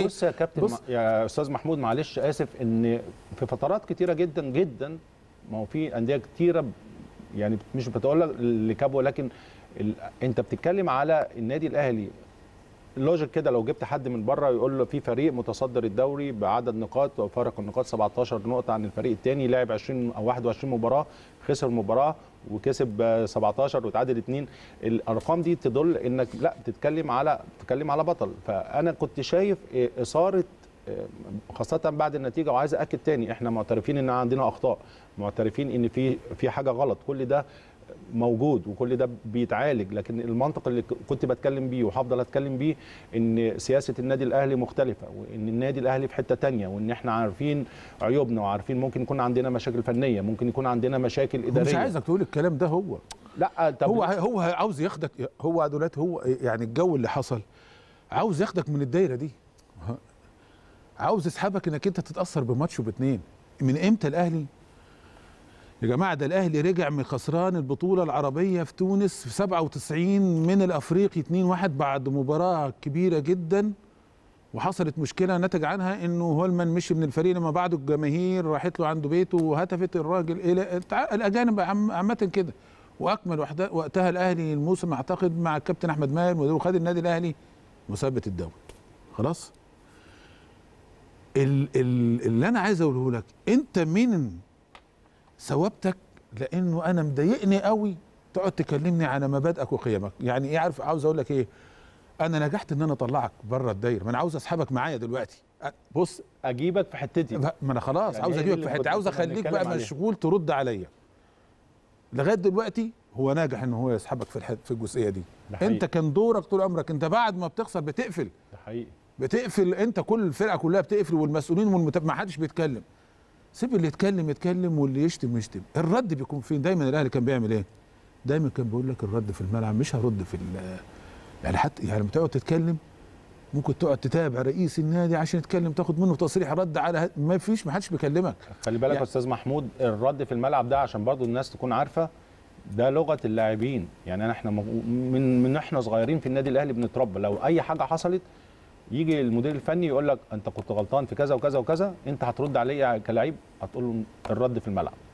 بص يا كابتن بص. بص يا استاذ محمود معلش اسف ان في فترات كتيره جدا جدا ما هو في انديه كتيره ب- يعني مش بتقول لك لكابو لكن ال... انت بتتكلم على النادي الاهلي اللوجيك كده لو جبت حد من بره يقول له في فريق متصدر الدوري بعدد نقاط وفارق النقاط 17 نقطه عن الفريق الثاني لعب 20 او 21 مباراه خسر مباراه وكسب آه، 17 وتعادل 2 الارقام دي تدل انك لا بتتكلم على بتتكلم على بطل فانا كنت شايف آه، اثاره آه، خاصة بعد النتيجة وعايز أكد تاني احنا معترفين ان عندنا أخطاء معترفين ان في في حاجة غلط كل ده موجود وكل ده بيتعالج لكن المنطق اللي كنت بتكلم بيه وهفضل اتكلم بيه ان سياسه النادي الاهلي مختلفه وان النادي الاهلي في حته تانية وان احنا عارفين عيوبنا وعارفين ممكن يكون عندنا مشاكل فنيه ممكن يكون عندنا مشاكل هو اداريه مش عايزك تقول الكلام ده هو لا طب هو هو عاوز ياخدك هو دلوقتي هو يعني الجو اللي حصل عاوز ياخدك من الدايره دي عاوز يسحبك انك انت تتاثر بماتش وباتنين من امتى الاهلي يا جماعه ده الاهلي رجع من خسران البطوله العربيه في تونس في 97 من الافريقي 2-1 بعد مباراه كبيره جدا وحصلت مشكله نتج عنها انه هولمان مشي من الفريق لما بعده الجماهير راحت له عنده بيته وهتفت الراجل الى تع- الاجانب عم- عامه كده واكمل وحده وقتها الاهلي الموسم اعتقد مع الكابتن احمد ماهر مدير وخد النادي الاهلي مثبت الدوري خلاص ال- ال- اللي انا عايز اقوله لك انت من ثوابتك لانه انا مضايقني قوي تقعد تكلمني على مبادئك وقيمك يعني ايه عارف عاوز اقول لك ايه انا نجحت ان انا اطلعك بره الدايره ما انا عاوز اسحبك معايا دلوقتي أ- بص اجيبك في حتتي لا، ما انا خلاص يعني عاوز هي دي اجيبك اللي في حته كنت- عاوز كنا اخليك بنتكلم بقى عليها. مشغول ترد عليا لغايه دلوقتي هو ناجح ان هو يسحبك في الحت في الجزئيه دي ده حقيقي. انت كان دورك طول عمرك انت بعد ما بتخسر بتقفل ده حقيقي بتقفل انت كل الفرقه كلها بتقفل والمسؤولين والمتابعين ما حدش بيتكلم سيب اللي يتكلم يتكلم واللي يشتم يشتم الرد بيكون فين دايما الاهلي كان بيعمل ايه دايما كان بيقول لك الرد في الملعب مش هرد في ال- يعني حتى يعني لما تقعد تتكلم ممكن تقعد تتابع رئيس النادي عشان يتكلم تاخد منه تصريح رد على ه- ما فيش ما حدش بيكلمك خلي بالك يا يعني- استاذ محمود الرد في الملعب ده عشان برضو الناس تكون عارفه ده لغه اللاعبين يعني احنا مغ- من من احنا صغيرين في النادي الاهلي بنتربى لو اي حاجه حصلت يجي المدير الفني يقول لك انت كنت غلطان في كذا وكذا وكذا انت هترد عليا كلاعب هتقول له الرد في الملعب